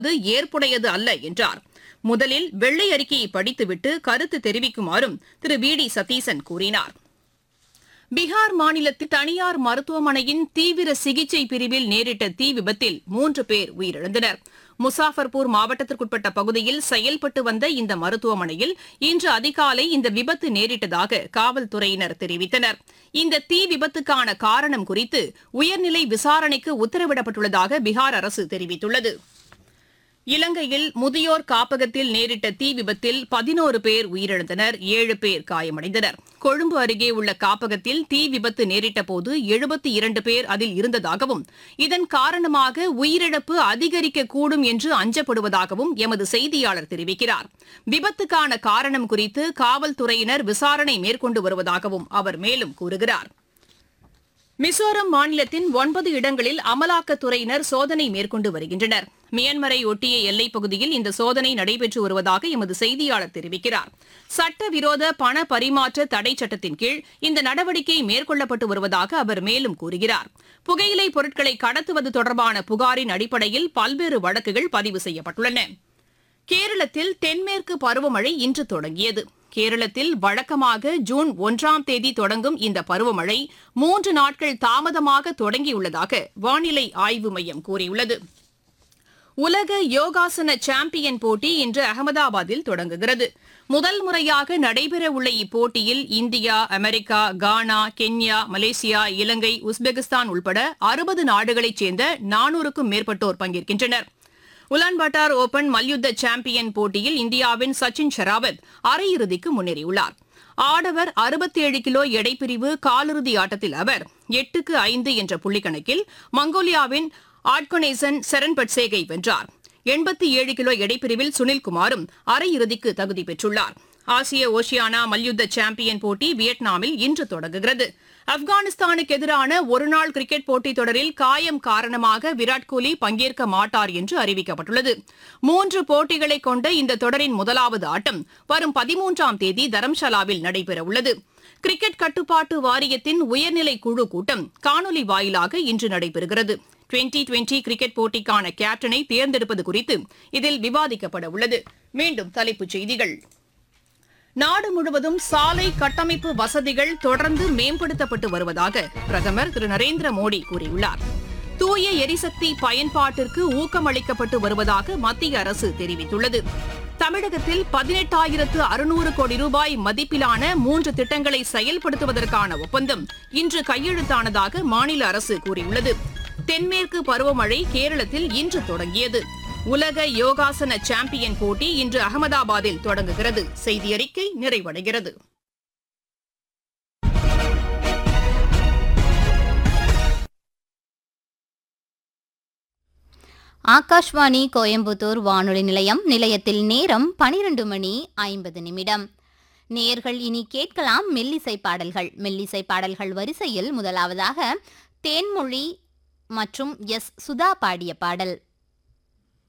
இது ஏற்புடையது அல்ல என்றார் முதலில் வெள்ளை அறிக்கையை படித்துவிட்டு கருத்து தெரிவிக்குமாறும் திரு வி டி சதீசன் கூறினார் பீகார் மாநிலத்தில் தனியார் மருத்துவமனையின் தீவிர சிகிச்சை பிரிவில் நேரிட்ட தீ விபத்தில் மூன்று பேர் உயிரிழந்தனர் முசாஃபர்பூர் மாவட்டத்திற்குட்பட்ட பகுதியில் செயல்பட்டு வந்த இந்த மருத்துவமனையில் இன்று அதிகாலை இந்த விபத்து நேரிட்டதாக காவல்துறையினர் தெரிவித்தனர் இந்த தீ விபத்துக்கான காரணம் குறித்து உயர்நிலை விசாரணைக்கு உத்தரவிடப்பட்டுள்ளதாக பீகார் அரசு தெரிவித்துள்ளது இலங்கையில் முதியோர் காப்பகத்தில் நேரிட்ட தீ விபத்தில் பதினோரு பேர் உயிரிழந்தனர் ஏழு பேர் காயமடைந்தனர் கொழும்பு அருகே உள்ள காப்பகத்தில் தீ விபத்து நேரிட்ட போது எழுபத்தி இரண்டு பேர் அதில் இருந்ததாகவும் இதன் காரணமாக உயிரிழப்பு அதிகரிக்கக்கூடும் என்று அஞ்சப்படுவதாகவும் எமது செய்தியாளர் தெரிவிக்கிறார் விபத்துக்கான காரணம் குறித்து காவல்துறையினர் விசாரணை மேற்கொண்டு வருவதாகவும் அவர் மேலும் கூறுகிறார் மிசோரம் மாநிலத்தின் ஒன்பது இடங்களில் அமலாக்கத்துறையினர் சோதனை மேற்கொண்டு வருகின்றனர் மியான்மரை ஒட்டிய எல்லைப் பகுதியில் இந்த சோதனை நடைபெற்று வருவதாக எமது செய்தியாளர் தெரிவிக்கிறார் சட்டவிரோத பண பரிமாற்ற தடை சட்டத்தின் கீழ் இந்த நடவடிக்கை மேற்கொள்ளப்பட்டு வருவதாக அவர் மேலும் கூறுகிறார் புகையிலை பொருட்களை கடத்துவது தொடர்பான புகாரின் அடிப்படையில் பல்வேறு வழக்குகள் பதிவு செய்யப்பட்டுள்ளன கேரளத்தில் தென்மேற்கு பருவமழை இன்று தொடங்கியது கேரளத்தில் வழக்கமாக ஜூன் ஒன்றாம் தேதி தொடங்கும் இந்த பருவமழை மூன்று நாட்கள் தாமதமாக தொடங்கியுள்ளதாக வானிலை ஆய்வு மையம் கூறியுள்ளது உலக யோகாசன சாம்பியன் போட்டி இன்று அகமதாபாத்தில் தொடங்குகிறது முதல் முறையாக நடைபெறவுள்ள இப்போட்டியில் India America Ghana Kenya Malaysia Ilangai Uzbekistan உள்பட அறுபது நாடுகளைச் சேர்ந்த நானூறுக்கும் மேற்பட்டோர் பங்கேற்கின்றனர் உலான்பாட்டார் ஓபன் மல்யுத்த சாம்பியன் போட்டியில் இந்தியாவின் சச்சின் ஷெராவத் அரையிறுதிக்கு முன்னேறியுள்ளார் ஆடவர் அறுபத்தேழு கிலோ எடைப்பிரிவு காலிறுதி ஆட்டத்தில் அவர் எட்டுக்கு ஐந்து என்ற புள்ளிக்கணக்கில் மங்கோலியாவின் ஆட்கொனேசன் செரன் பட்சேகை வென்றார் எண்பத்தி ஏழு கிலோ எடைப்பிரிவில் சுனில்குமாரும் அரையிறுதிக்கு தகுதி பெற்றுள்ளார் ஆசிய ஓஷியானா மல்யுத்த சாம்பியன் போட்டி வியட்நாமில் இன்று தொடங்குகிறது ஆப்கானிஸ்தானுக்கு எதிரான ஒருநாள் கிரிக்கெட் போட்டித் தொடரில் காயம் காரணமாக விராட் கோலி பங்கேற்க மாட்டார் என்று அறிவிக்கப்பட்டுள்ளது மூன்று போட்டிகளை கொண்ட இந்த தொடரின் முதலாவது ஆட்டம் வரும் பதிமூன்றாம் தேதி தரம்ஷாலாவில் நடைபெறவுள்ளது கிரிக்கெட் கட்டுப்பாட்டு வாரியத்தின் உயர்நிலை குழு கூட்டம் காணொலி வாயிலாக இன்று நடைபெறுகிறது டுவெண்டி டுவெண்டி கிரிக்கெட் போட்டிக்கான கேப்டனை தேர்ந்தெடுப்பது குறித்து இதில் விவாதிக்கப்பட உள்ளது மீண்டும் தலைப்புச் செய்திகள் நாடு முழுவதும் சாலை கட்டமைப்பு வசதிகள் தொடர்ந்து மேம்படுத்தப்பட்டு வருவதாக பிரதமர் திரு நரேந்திர மோடி கூறியுள்ளார் தூய எரிசக்தி பயன்பாட்டிற்கு ஊக்கமளிக்கப்பட்டு வருவதாக மத்திய அரசு தெரிவித்துள்ளது தமிழகத்தில் பதினெட்டாயிரத்து அறுநூறு கோடி ரூபாய் மதிப்பிலான மூன்று திட்டங்களை செயல்படுத்துவதற்கான ஒப்பந்தம் இன்று கையெழுத்தானதாக மாநில அரசு கூறியுள்ளது தென்மேற்கு பருவமழை கேரளத்தில் இன்று தொடங்கியது உலக யோகாசன சாம்பியன் போட்டி இன்று அகமதாபாத்தில் தொடங்குகிறது செய்தி அறிக்கை நிறைவடைகிறது ஆகாஷ்வாணி கோயம்புத்தூர் வானொலி நிலையம் நிலையத்தில் நேரம் பனிரெண்டு மணி ஐம்பது நிமிடம் நேர்கள் இனி கேட்கலாம் மெல்லிசை பாடல்கள் மெல்லிசை பாடல்கள் வரிசையில் முதலாவதாக தேன்மொழி மற்றும் எஸ் சுதா பாடிய பாடல்